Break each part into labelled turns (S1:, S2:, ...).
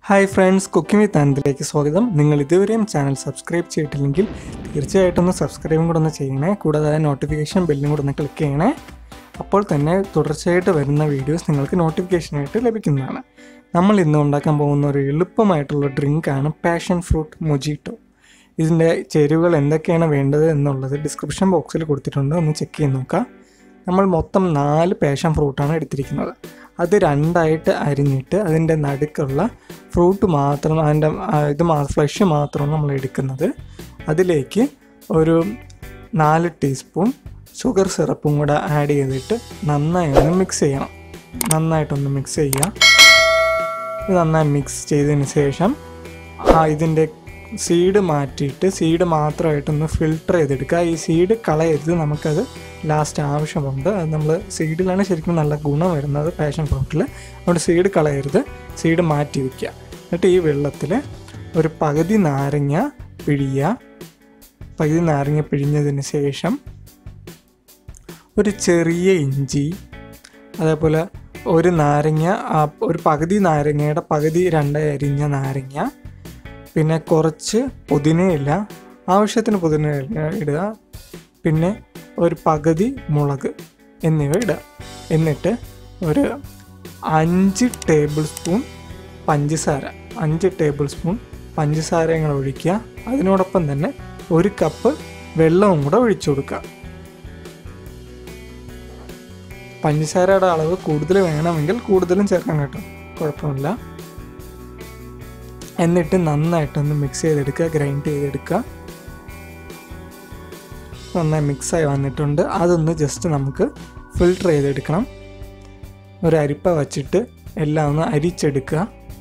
S1: hi friends cooking with ആനന്ദിലേക്ക് സ്വാഗതം നിങ്ങൾ ഇതുവരെയും ചാനൽ സബ്സ്ക്രൈബ് ചെയ്തിട്ടില്ലെങ്കിൽ തീർച്ചയായിട്ടും ഒന്ന് സബ്സ്ക്രൈബും കൂടെ ഒന്ന് ചെയ്യണേ കൂടാതെ നോട്ടിഫിക്കേഷൻ ബെല്ലും കൂടെ ഒന്ന് ക്ലിക്ക് ചെയ്യണേ അപ്പോൾ തന്നെ തുടർച്ചയായിട്ട് വരുന്ന വീഡിയോസ് നിങ്ങൾക്ക് നോട്ടിഫിക്കേഷനായിട്ട് ലഭിക്കുന്നതാണ് നമ്മൾ ഇന്ന് ഉണ്ടാക്കാൻ പോകുന്ന ഒരു എളുപ്പമായിട്ടുള്ള ഡ്രിങ്കാണ് പാഷൻ ഫ്രൂട്ട് മൊജിറ്റോ ഇതിൻ്റെ ചേരുവകൾ എന്തൊക്കെയാണ് വേണ്ടത് എന്നുള്ളത് ഡിസ്ക്രിപ്ഷൻ ബോക്സിൽ കൊടുത്തിട്ടുണ്ട് ഒന്ന് ചെക്ക് ചെയ്ത് നോക്കാം നമ്മൾ മൊത്തം നാല് പാഷൻ ഫ്രൂട്ടാണ് എടുത്തിരിക്കുന്നത് അത് രണ്ടായിട്ട് അരിഞ്ഞിട്ട് അതിൻ്റെ നടുക്കുള്ള ഫ്രൂട്ട് മാത്രം അതിൻ്റെ ആ, ഇത് മാ ഫ്ലഷ് മാത്രം നമ്മൾ എടുക്കുന്നത് അതിലേക്ക് ഒരു നാല് ടീസ്പൂൺ ഷുഗർ സിറപ്പും കൂടെ ആഡ് ചെയ്തിട്ട് നന്നായി ഒന്ന് മിക്സ് ചെയ്യണം നന്നായിട്ടൊന്ന് മിക്സ് ചെയ്യുക ഇത് നന്നായി മിക്സ് ചെയ്തതിന് ശേഷം ആ ഇതിൻ്റെ സീഡ് മാറ്റിയിട്ട് സീഡ് മാത്രമായിട്ടൊന്ന് ഫിൽട്ടർ ചെയ്തെടുക്കുക ഈ സീഡ് കളയരുത് നമുക്കത് ലാസ്റ്റ് ആവശ്യമുണ്ട് അത് നമ്മൾ സീഡിലാണ് ശരിക്കും നല്ല ഗുണം വരുന്നത് പാഷൻ ഫ്രൂട്ടിൽ അതുകൊണ്ട് സീഡ് കളയരുത് സീഡ് മാറ്റി വയ്ക്കുക എന്നിട്ട് ഈ വെള്ളത്തിൽ ഒരു പകുതി നാരങ്ങ പിഴിയുക പകുതി നാരങ്ങ പിഴിഞ്ഞതിന് ശേഷം ഒരു ചെറിയ ഇഞ്ചി അതേപോലെ ഒരു നാരങ്ങ ആ, ഒരു പകുതി നാരങ്ങയുടെ പകുതി രണ്ടായി അരിഞ്ഞ നാരങ്ങ പിന്നെ കുറച്ച് പുതിനയില ആവശ്യത്തിന് പുതിനയില ഇടുക പിന്നെ ഒരു പകുതി മുളക് എന്നിവ ഇടുക എന്നിട്ട് ഒരു അഞ്ച് ടേബിൾ സ്പൂൺ പഞ്ചസാര അഞ്ച് ടേബിൾ സ്പൂൺ പഞ്ചസാര ഇങ്ങനെ ഒഴിക്കുക അതിനോടൊപ്പം തന്നെ ഒരു കപ്പ് വെള്ളവും കൂടെ ഒഴിച്ചു കൊടുക്കുക പഞ്ചസാരയുടെ അളവ് കൂടുതൽ വേണമെങ്കിൽ കൂടുതലും ചേർക്കാൻ കേട്ടോ കുഴപ്പമില്ല എന്നിട്ട് നന്നായിട്ടൊന്ന് മിക്സ് ചെയ്തെടുക്കുക ഗ്രൈൻഡ് ചെയ്തെടുക്കുക നന്നായി മിക്സായി വന്നിട്ടുണ്ട് അതൊന്ന് ജസ്റ്റ് നമുക്ക് ഫിൽട്ടർ ചെയ്തെടുക്കണം ഒരു അരിപ്പ വച്ചിട്ട് എല്ലാം ഒന്ന് അരിച്ചെടുക്കുക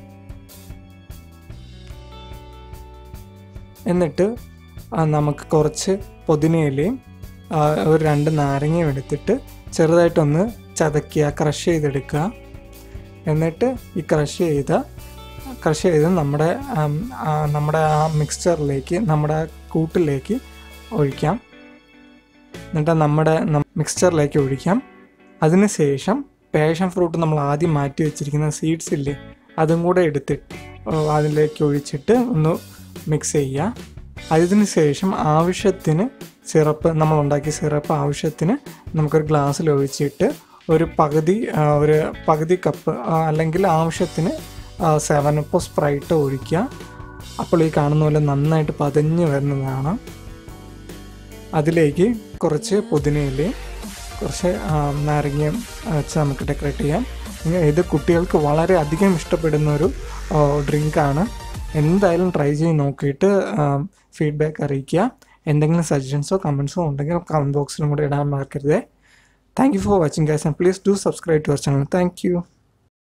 S1: എന്നിട്ട് ആ, നമുക്ക് കുറച്ച് പുതിനയിലയും ആ, ഒരു രണ്ട് നാരങ്ങയും എടുത്തിട്ട് ചെറുതായിട്ടൊന്ന് ചതക്കുക ക്രഷ് ചെയ്തെടുക്കുക എന്നിട്ട് ഈ ക്രഷ് ചെയ്ത ക്രഷ് ചെയ്ത് നമ്മുടെ ആം, ആ, നമ്മുടെ ആ മിക്സ്ചറിലേക്ക് നമ്മുടെ ആ കൂട്ടിലേക്ക് ഒഴിക്കാം എന്നിട്ട് നമ്മുടെ മിക്സ്ചറിലേക്ക് ഒഴിക്കാം അതിനുശേഷം പാഷൻ ഫ്രൂട്ട് നമ്മൾ ആദ്യം മാറ്റി വെച്ചിരിക്കുന്ന സീഡ്സ് ഇല്ലേ അതും കൂടെ എടുത്തിട്ട് ഓ, അതിലേക്ക് ഒഴിച്ചിട്ട് ഒന്ന് മിക്സ് ചെയ്യുക അതിന് ശേഷം ആവശ്യത്തിന് സിറപ്പ് നമ്മൾ ഉണ്ടാക്കിയ സിറപ്പ് ആവശ്യത്തിന് നമുക്കൊരു ഗ്ലാസ്സിൽ ഒഴിച്ചിട്ട് ഒരു പകുതി ആ, ഒരു പകുതി കപ്പ് ആ, അല്ലെങ്കിൽ ആവശ്യത്തിന് സെവൻ അപ്പോൾ സ്പ്രൈറ്റ് ഒഴിക്കുക അപ്പോൾ ഈ കാണുന്ന പോലെ നന്നായിട്ട് പതഞ്ഞ് വരുന്നതാണ് അതിലേക്ക് കുറച്ച് പുതിനയിലയും കുറച്ച് ആ, നാരങ്ങയും വെച്ച് നമുക്ക് ഡെക്കറേറ്റ് ചെയ്യാം ഇങ്ങനെ ഇത് കുട്ടികൾക്ക് വളരെ അധികം ഇഷ്ടപ്പെടുന്ന ഒരു ഡ്രിങ്കാണ് എന്തായാലും ട്രൈ ചെയ്ത് നോക്കിയിട്ട് ഫീഡ്ബാക്ക് അറിയിക്കുക എന്തെങ്കിലും സജഷൻസോ കമൻസോ ഉണ്ടെങ്കിൽ കമൻറ്റ് ബോക്സിലും കൂടെ ഇടാൻ മറക്കരുത് thank you for watching guys and please do subscribe to our channel thank U